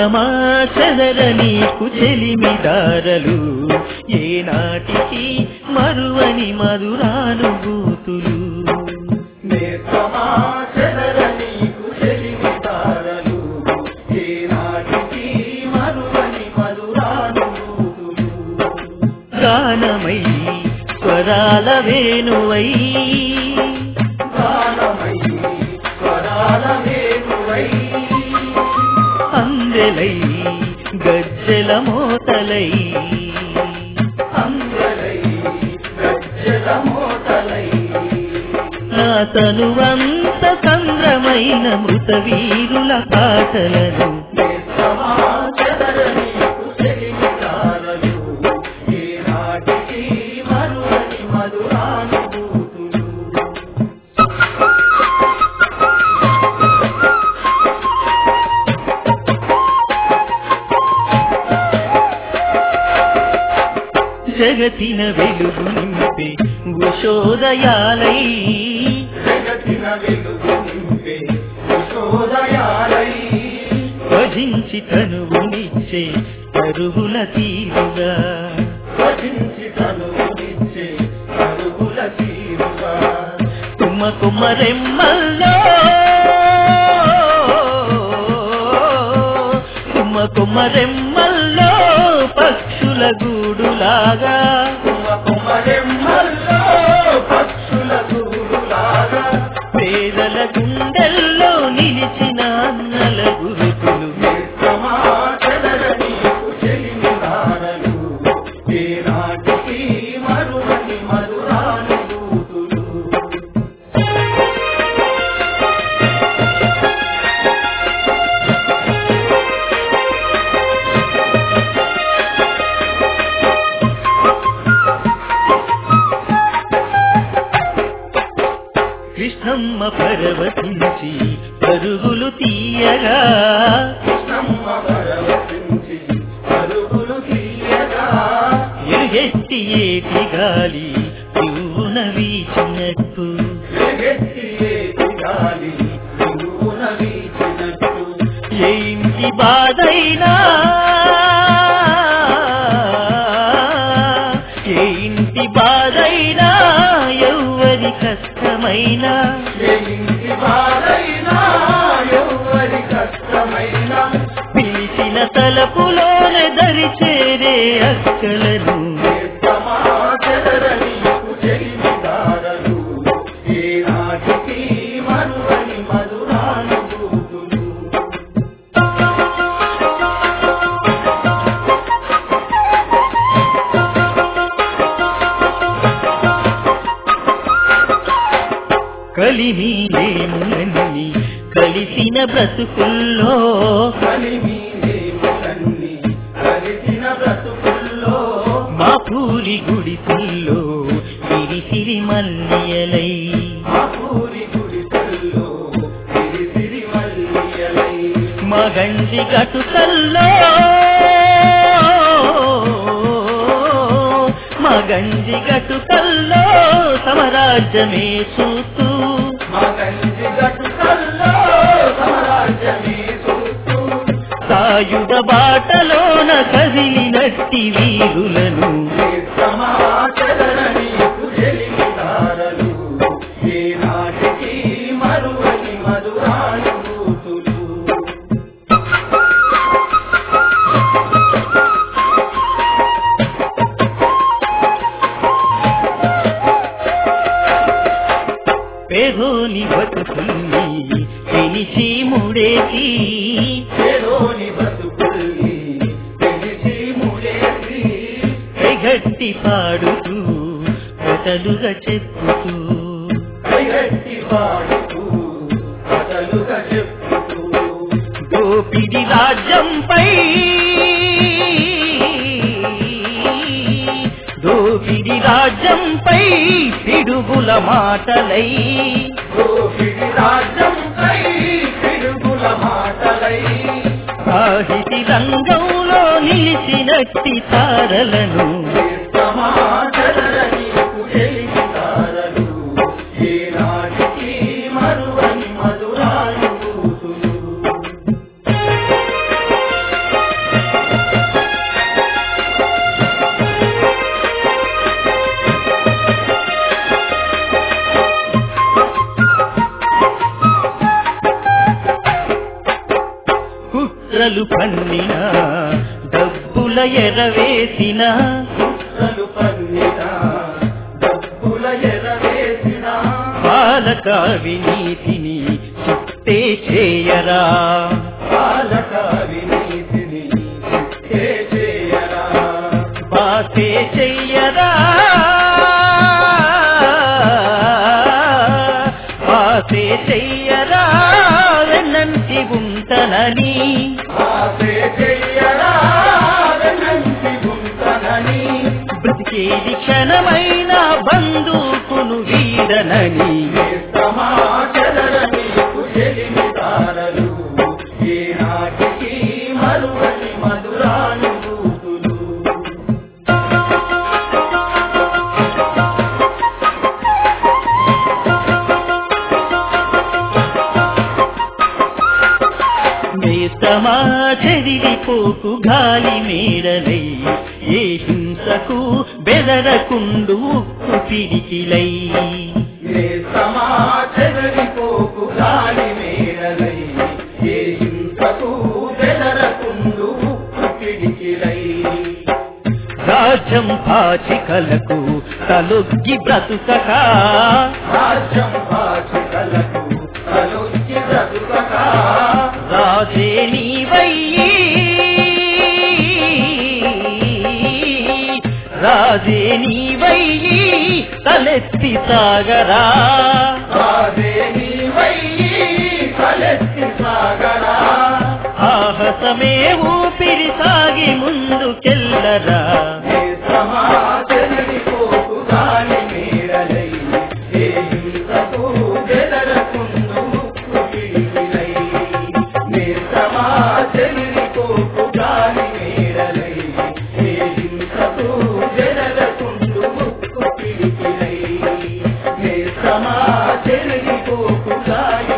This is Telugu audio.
నేస్తమా చెదర నీకు చెలిమిదారలు ఏనాటికి మరువని మధురానుభూతులు నేస్తమా చెదర నీకు చెలిమితారలు ఏనాటికి మరువని మధురానుభూతులు గానమై స్వరాల వేణువై గానమై స్వరాల వేణువై అందెలై గజ్జల మోతలై అందరై గజ్జల మోతలై నా తనువంత సంద్రమైన మృత వీరుల పాటలను నేస్తమా చెదర నీకు చెలిమితారలు ఏనాటికి మరువని మధురానుభూతులు జగతిన వెలుగు నింపే ఉషోదయాలై జగతిన వెలుగు నింపే ఉషోదయాలై భజించి తనువునిచ్చే పరుగుల తీరుగా భజించి తనువునిచ్చే అరుగుల తీరుగా కుమ్మ కుమ్మరెమ్మల్లో కుమ్మ కుమ్మరెమ్మల్లో పక్షుల గూడులాగా కుమ కుమరెమ్మల్లో పక్షుల గూడులాగా పేదల గుండెల్లో నిలిచిన అన్నల గురుతులు నేస్తమా చెదర నీకు చెలిమిదారలు ఏనాటికి మరువని మధురానుభూతులు కృష్ణమ్మ పరవశించి పరుగులు తీయగా కృష్ణమ్మ పరవశించి పరుగులు తీయగా ఎరుగెత్తి ఏటి గాలి పువ్వున వీచినట్టు ఎగెత్తి ఏటి గాలి పువ్వున వీచినట్టు ఏ ఇంటి బాధైనా ఏ ఇంటి బాధైనా ఎవ్వరి కష్టమైనా ఏ ఇంటి బాధైనా ఎవ్వరి కష్టమైనా పిలిచిన తలపులోనే దరి చేరే అక్కలను నేస్తమా చెదర నీకు చెలిమిదారలు ఏనాటికి మరువని మధురానుభూతులు కలిమీలేములన్నీ కలిసిన బ్రతుకుల్లో కలిమీలేములన్నీ కలిసిన బ్రతుకుల్లో మా పూరి గుడిసెల్లో విరిసిరి మల్లియలై మా పూరి గుడిసెల్లో సిరిసిరి మల్లియలై మా గంజి గటుకల్లో మా గంజి గటుకల్లో సమరాజ్యమే చూస్తూ మా కంచి గట్టుకల్లో సామ్రాజ్యమే చూస్తూ సాయుధ బాటలోన కదిలినట్టి వీరులను సమాచరణ నీకు చెలిమిదారలు ఏనాటికి మరువని మధురానుభూతులు పేదోని బతుకుల్ని తెలిసి ముడేసి ఏలోని బతుకుల్ని తెలిసి ముడేసి గట్టి పాడుతూ కథలుగా చెప్పుతూ కైగట్టి పాడుతూ కథలుగా చెప్పుతూ దోపిడి రాజ్యంపై దోపిడి రాజ్యంపై పిడుగుల మాటలై గోపిడి రాజ్యంపై పిడుగుల మాటలై సాహితీ రంగంలో నిలిచినట్టి తారలను సమాచరణ నీకు చెలిమిదారలు ఏనాటికి మరువని మధురానుభూతులు కుట్రలు పన్నిన డబ్బుల ఎరవేసిన కుట్రలు పన్నిన డబ్బుల ఎరవేసిన పాలక వినీతిని చిత్తే చేయరా పాలక వినీతిని చిత్తే చేయరా బాసే చెయ్యరా బాసే చెయ్యరా వెన్నంటి ఉంటనని ఆసే చెయ్యరా వెన్నంటి ఉంటనని బ్రతికేది క్షణమైన బంధుకును వీడనని సమాచరణకు చెలిమితారలు ఏనాటికి మరువని మధురానుభూతులు నేస్తమా చెదిరిపోకు గాలి మేడలై ఏ హింసకు బెదరకుండు ఉక్కు పిడికిలై ఏ సమాచరిపోకు గాలి మేడలై ఏ హింసకు బెదరకుండు ఉక్కు పిడికిలై రాజ్యం పాచికలకు తలొగ్గి బ్రతుకక రాజ్యం భాషికలకు తలొచ్చి బ్రతుకక రాజే నీవయ్యి రాజే నీవయ్యి తలెత్తి సాగరా రాజే నీవయ్యి తలెత్తి సాగరా సాహసమే ఊపిరి సాగి ముందుకెళ్ళరా ఏ సమాచరిపోకు గాలి మేడలై ఏ హింసకు బెదరకుండు ఉక్కు పిడికిలై నే సమాచరిపోకు గాలి మేడలై ఏ హింసకు బెదరకుండు ఉక్కు పిడికిలై నే సమాచరిపోకు గాలి